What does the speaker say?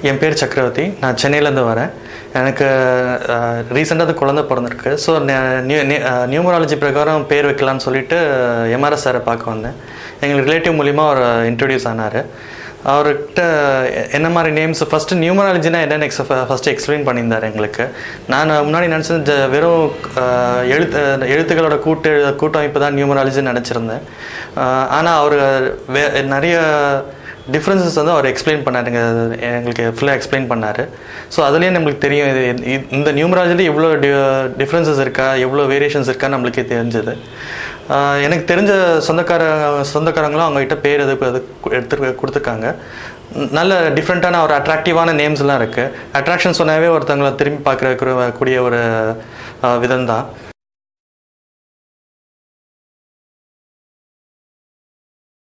என் பேர் சக்கரவர்த்தி நான் சென்னையிலேருந்து வரேன் எனக்கு ரீசெண்டாக அது குழந்தை பிறந்திருக்கு ஸோ நியூமராலஜி பிரகாரம் பேர் வைக்கலான்னு சொல்லிட்டு எம்ஆர்எஸ் சாரை பார்க்க வந்தேன் எங்களுக்கு ரிலேட்டிவ் மூலிமா அவர் இன்ட்ரடியூஸ் ஆனார் அவர்கிட்ட என்ன மாதிரி நேம்ஸ் ஃபஸ்ட்டு நியூமராலஜினா என்னென்னு எக்ஸ் ஃபஸ்ட்டு எக்ஸ்பிளைன் பண்ணியிருந்தார் எங்களுக்கு நான் முன்னாடி நினச்சது ஜ- வெறும் அஹ், எழுத்து எழுத்துக்களோட கூட்டு கூட்டமைப்பு தான் நியூமராலஜின்னு நினச்சிருந்தேன் ஆனால் அவர் வே நிறைய டிஃப்ரென்சஸ் வந்து அவர் எக்ஸ்பிளைன் பண்ணாருங்க எங்களுக்கு ஃபுல்லாக எக்ஸ்பிளைன் பண்ணார் ஸோ அதுலேயே நம்மளுக்கு தெரியும் இது இது- இந்த நியூமராலஜிலே இவ்வளோ டி டிஃப்ரென்சஸ் இருக்கா எவ்வளோ வேரியேஷன்ஸ் இருக்கா நம்மளுக்கே தெரிஞ்சது ஆஹ் எனக்கு தெரிஞ்ச சொந்தக்கார சொந்தக்காரங்களும் அவங்ககிட்ட பேர் இது இது எடுத்து கொடுத்துருக்காங்க நல்ல டிஃப்ரெண்ட்டான ஒரு அட்ராக்டிவான நேம்ஸ்லாம் இருக்குது அட்ராக்ஷன் சொன்னாவே ஒருத்தவங்களை திரும்பி பார்க்குற கூடிய ஒரு விதம் தான்